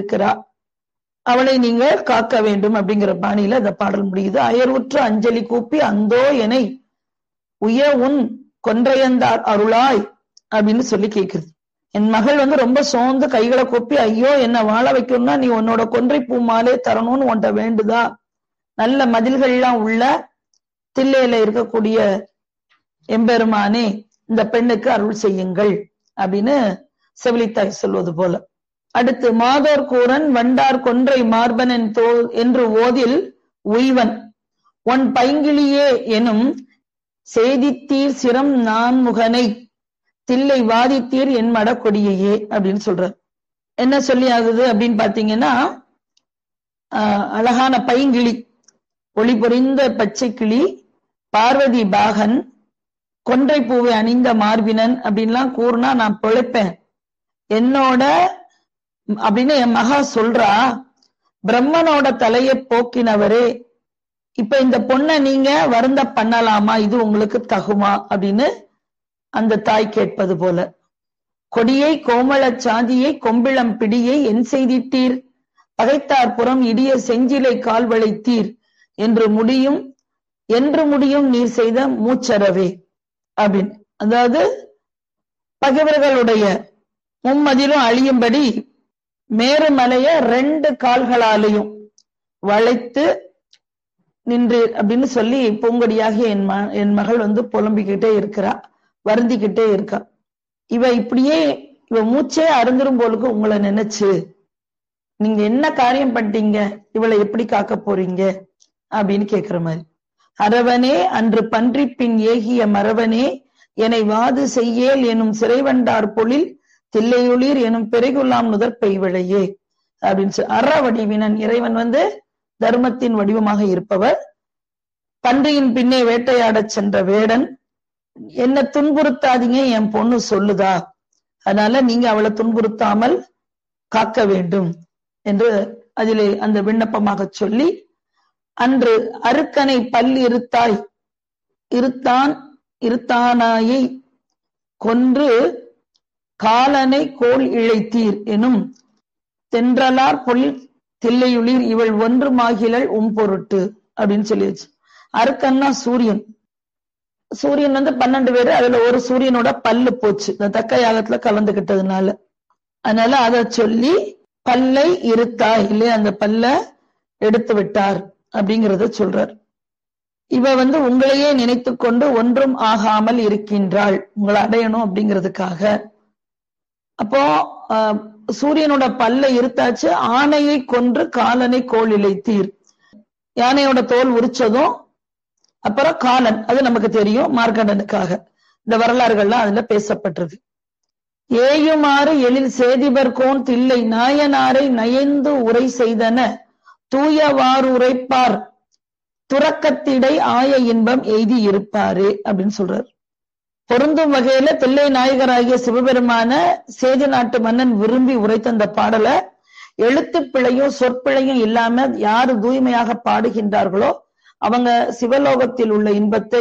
இருக்கிறா அவளை நீங்க காக்க வேண்டும் அப்படிங்கிற பாணியில அந்த பாடல் முடியுது அயர்வுற்று அஞ்சலி கூப்பி அந்தோ எனை உய உன் கொன்றையந்தார் அருளாய் அப்படின்னு சொல்லி கேக்குது என் மகள் வந்து ரொம்ப சோர்ந்து கைகளை கூப்பி ஐயோ என்ன வாழ வைக்கணும்னா நீ உன்னோட கொன்றை பூ மாலே தரணும்னு உன்ட்ட வேண்டுதா நல்ல மதில்கள்லாம் உள்ள தில்லையில இருக்கக்கூடிய எம்பெருமானே இந்த பெண்ணுக்கு அருள் செய்யுங்கள் அப்படின்னு செவிலித்தாய் சொல்வது போல அடுத்து மாதோர் கூரன் வண்டார் கொன்றை மார்பனன் தோ என்று ஓதில் உய்வன் ஒன் பைங்கிளியே எனும் செய்தித்தீர் சிரம் நான்முகனை தில்லை வாதித்தீர் என் மடக்கொடியையே அப்படின்னு சொல்றார் என்ன சொல்லி ஆகுது அப்படின்னு பாத்தீங்கன்னா ஆஹ் அழகான பைங்கிளி ஒளி பொறிந்த பச்சை கிளி பார்வதி பாகன் கொன்றை பூவை அணிந்த மார்பினன் அப்படின்லாம் கூறுனா நான் பிழைப்பேன் என்னோட அப்படின்னு என் மகா சொல்றா பிரம்மனோட தலையை போக்கினவரே இப்ப இந்த பொண்ணை நீங்க வருந்த பண்ணலாமா இது உங்களுக்கு தகுமா அப்படின்னு அந்த தாய் கேட்பது போல கொடியை கோமள சாதியை கொம்பிளம் பிடியை என் செய்திட்டீர் பகைத்தார் புறம் இடிய செஞ்சிலை கால் வளைத்தீர் என்று முடியும் என்று முடியும் நீர் செய்த மூச்சரவே அப்படின்னு அதாவது பகைவர்களுடைய மும்மதிலும் அழியும்படி மேருமலைய ரெண்டு கால்களாலையும் வளைத்து நின்றீர் அப்படின்னு சொல்லி பூங்கொடியாக என் ம என் மகள் வந்து புலம்பிக்கிட்டே இருக்கிறா வருந்திக்கிட்டே இருக்கா இவ இப்படியே இவ மூச்சே அருந்துரும் போலுக்கு உங்களை நினைச்சு நீங்க என்ன காரியம் பண்ணிட்டீங்க இவளை எப்படி காக்க போறீங்க அப்படின்னு கேக்குற மாதிரி அரவனே அன்று பன்றி பின் ஏகிய மரவனே என்னை வாது செய்யேல் எனும் சிறைவண்டார் பொழில் தில்லையுளிர் எனும் பிறைகுலாம் நுதற் பெய்விழையே அப்படின்னு சொல்லி அற வடிவினன் இறைவன் வந்து தர்மத்தின் வடிவமாக இருப்பவர் பன்றியின் பின்னே வேட்டையாடச் சென்ற வேடன் என்ன துன்புறுத்தாதீங்க என் பொண்ணு சொல்லுதா அதனால நீங்க அவளை துன்புறுத்தாமல் காக்க வேண்டும் என்று அதிலே அந்த விண்ணப்பமாக சொல்லி அன்று அருக்கனை பல் இருத்தாய் இருத்தான் இருத்தானாயை கொன்று காலனை கோல் இழைத்தீர் எனும் தென்றலார் பொழில் தில்லையுளிர் இவள் ஒன்று மாகிலள் உம் பொருட்டு அப்படின்னு சொல்லிடுச்சு அருக்கன்னா சூரியன் சூரியன் வந்து பன்னெண்டு பேரு அதுல ஒரு சூரியனோட பல்லு போச்சு இந்த தக்க யாகத்துல கலந்துகிட்டதுனால அதனால அத சொல்லி பல்லை இருத்தாய் இல்லையா அந்த பல்ல எடுத்து விட்டார் அப்படிங்கறத சொல்றார் இவ வந்து உங்களையே நினைத்து கொண்டு ஒன்றும் ஆகாமல் இருக்கின்றாள் உங்களை அடையணும் அப்படிங்கிறதுக்காக அப்போ சூரியனோட பல்ல இருத்தாச்சு ஆணையை கொன்று காலனை கோல் இழைத்தீர் யானையோட தோல் உரிச்சதும் அப்புறம் காலன் அது நமக்கு தெரியும் மார்க்கண்டனுக்காக இந்த வரலாறுகள்லாம் அதுல பேசப்பட்டிருக்கு ஏயுமாறு எழில் சேதிபர்கோன் தில்லை நாயனாரை நயந்து உரை செய்தன தூயவாறு உரைப்பார் துறக்கத்திடை ஆய இன்பம் எய்தி இருப்பாரே அப்படின்னு சொல்றாரு பொருந்தும் வகையில தில்லை நாயகராகிய சிவபெருமான சேதி நாட்டு மன்னன் விரும்பி உரைத்த அந்த பாடலை எழுத்து பிழையும் சொற்பிழையும் இல்லாம யாரு தூய்மையாக பாடுகின்றார்களோ அவங்க சிவலோகத்தில் உள்ள இன்பத்தை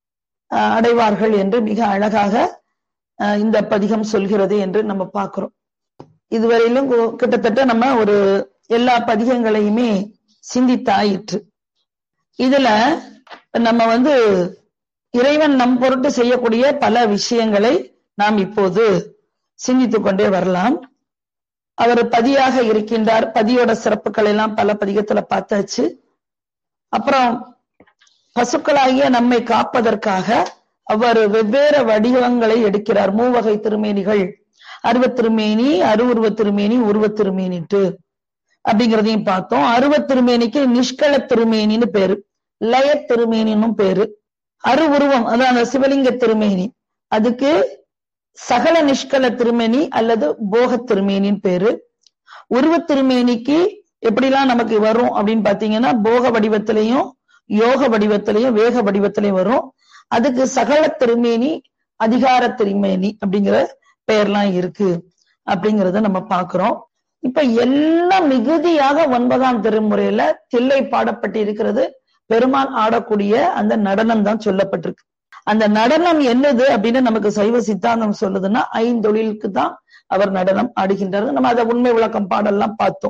அடைவார்கள் என்று மிக அழகாக இந்த பதிகம் சொல்கிறது என்று நம்ம பார்க்கிறோம் இதுவரையிலும் கிட்டத்தட்ட நம்ம ஒரு எல்லா பதிகங்களையுமே சிந்தித்தாயிற்று இதுல நம்ம வந்து இறைவன் நம் பொருட்டு செய்யக்கூடிய பல விஷயங்களை நாம் இப்போது சிந்தித்துக் கொண்டே வரலாம் அவர் பதியாக இருக்கின்றார் பதியோட சிறப்புகள் எல்லாம் பல பதிகத்துல பார்த்தாச்சு அப்புறம் பசுக்களாகிய நம்மை காப்பதற்காக அவர் வெவ்வேறு வடிவங்களை எடுக்கிறார் மூவகை திருமேனிகள் அருவத் திருமேனி அருவுருவ திருமேனி உருவ திருமேனிட்டு அப்படிங்கிறதையும் பார்த்தோம் அருவ திருமேனிக்கு நிஷ்கள திருமேனின்னு பேரு லய திருமேனினும் பேரு அரு உருவம் அதான் அந்த சிவலிங்க திருமேனி அதுக்கு சகல நிஷ்கல திருமேனி அல்லது போக திருமேனின்னு பேரு உருவ திருமேனிக்கு எப்படிலாம் நமக்கு வரும் அப்படின்னு பாத்தீங்கன்னா போக வடிவத்திலையும் யோக வடிவத்திலையும் வேக வடிவத்திலையும் வரும் அதுக்கு சகல திருமேனி அதிகார திருமேனி அப்படிங்கிற பெயர்லாம் இருக்கு அப்படிங்கறத நம்ம பாக்குறோம் இப்ப எல்லாம் மிகுதியாக ஒன்பதாம் திருமுறையில தில்லை பாடப்பட்டு இருக்கிறது பெருமான் ஆடக்கூடிய அந்த நடனம் தான் சொல்லப்பட்டிருக்கு அந்த நடனம் என்னது அப்படின்னு நமக்கு சைவ சித்தாந்தம் சொல்லுதுன்னா ஐந்தொழிலுக்கு தான் அவர் நடனம் ஆடுகின்றார் நம்ம அதை உண்மை விளக்கம் பாடல்லாம் பார்த்தோம்